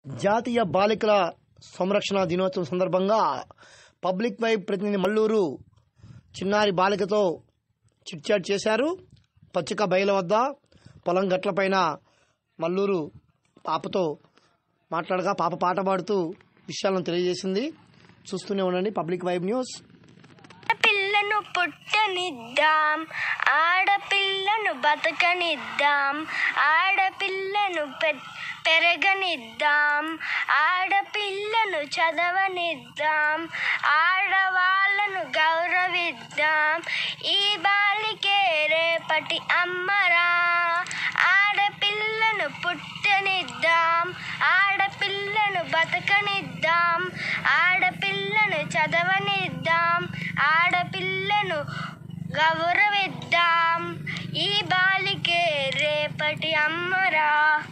జాతీయ బాలికల సంరక్షణ దినోత్సవం సందర్భంగా పబ్లిక్ వైబ్ ప్రతినిధి మల్లూరు చిన్నారి బాలికతో చిట్చాట్ చేశారు పచ్చిక బయల వద్ద పొలం గట్లపైన మల్లూరు పాపతో మాట్లాడగా పాప పాట పాడుతూ విషయాలను తెలియజేసింది చూస్తూనే ఉండండి పబ్లిక్ వైబ్ న్యూస్ పిల్లను పుట్టనిద్దాం ఆడపిల్లను బతకనిద్దాం ఆడపిల్లను పె- పెరగనిద్దాం ఆడపిల్లను చదవనిద్దాం ఆడవాళ్ళను గౌరవిద్దాం ఈ బాలికే రేపటి అమ్మరా ఆడపిల్లను పుట్టనిద్దాం ఆడపిల్లను బతకనిద్దాం ఆడపిల్లను చదవనిద్దాం ఆడపిల్లను గౌరవిద్దాం ఈ బాలికే రేపటి అమ్మరా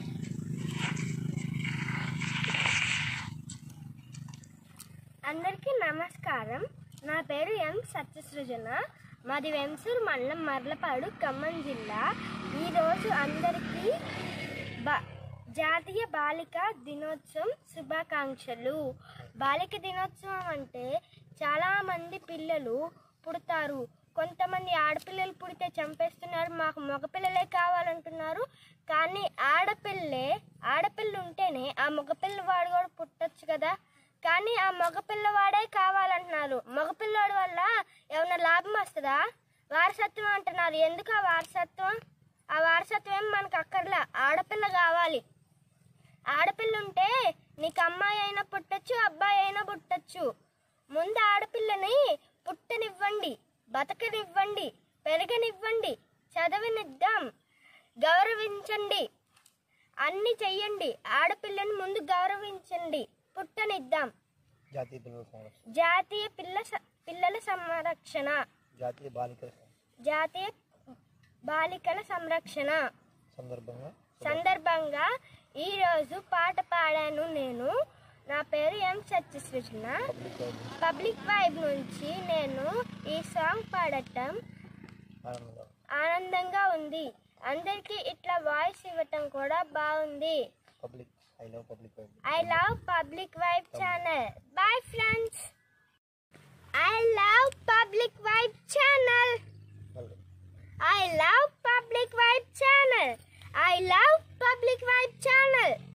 అందరికీ నమస్కారం నా పేరు ఎం సత్యసృజన మాది వెంసూరు మండలం మర్లపాడు ఖమ్మం జిల్లా ఈరోజు అందరికీ బా జాతీయ బాలిక దినోత్సవం శుభాకాంక్షలు బాలిక దినోత్సవం అంటే చాలామంది పిల్లలు పుడతారు కొంతమంది ఆడపిల్లలు పుడితే చంపేస్తున్నారు మాకు మగపిల్లలే కావాలంటున్నారు కానీ ఆడపిల్లే ఆడపిల్ల ఉంటేనే ఆ మగపిల్ల వాడు కూడా పుట్టొచ్చు కదా కానీ ఆ మగపిల్లవాడే కావాలంటున్నారు మగపిల్లవాడి వల్ల ఏమైనా లాభం వస్తుందా వారసత్వం అంటున్నారు ఎందుకు ఆ వారసత్వం ఆ వారసత్వం ఏం మనకు అక్కర్లా ఆడపిల్ల కావాలి ఆడపిల్ల ఉంటే నీకు అమ్మాయి అయినా పుట్టచ్చు అబ్బాయి అయినా పుట్టచ్చు ముందు ఆడపిల్లని పుట్టనివ్వండి బతకనివ్వండి పెరగనివ్వండి చదవనిద్దాం గౌరవించండి అన్ని చెయ్యండి ఆడపిల్లని ముందు గౌరవించండి పుట్టనిద్దాం జాతీయ పిల్లల సంరక్షణ జాతీయ పిల్ల స- పిల్లల సంరక్షణ జాతీయ బాలికల జాతీయ బాలికల సంరక్షణ సందర్భంగా సందర్భంగా ఈరోజు పాట పాడాను నేను నా పేరు M Satyasrujana public vibe public vibe నుంచి నేను ఈ సాంగ్ పాడటం ఆనందంగా ఆనందంగా ఉంది అందరికీ ఇట్లా వాయిస్ ఇవ్వటం కూడా బాగుంది public I love public vibe I love public vibe channel bye friends I love public vibe channel మళ్ళీ I love public vibe channel. I love public vibe channel.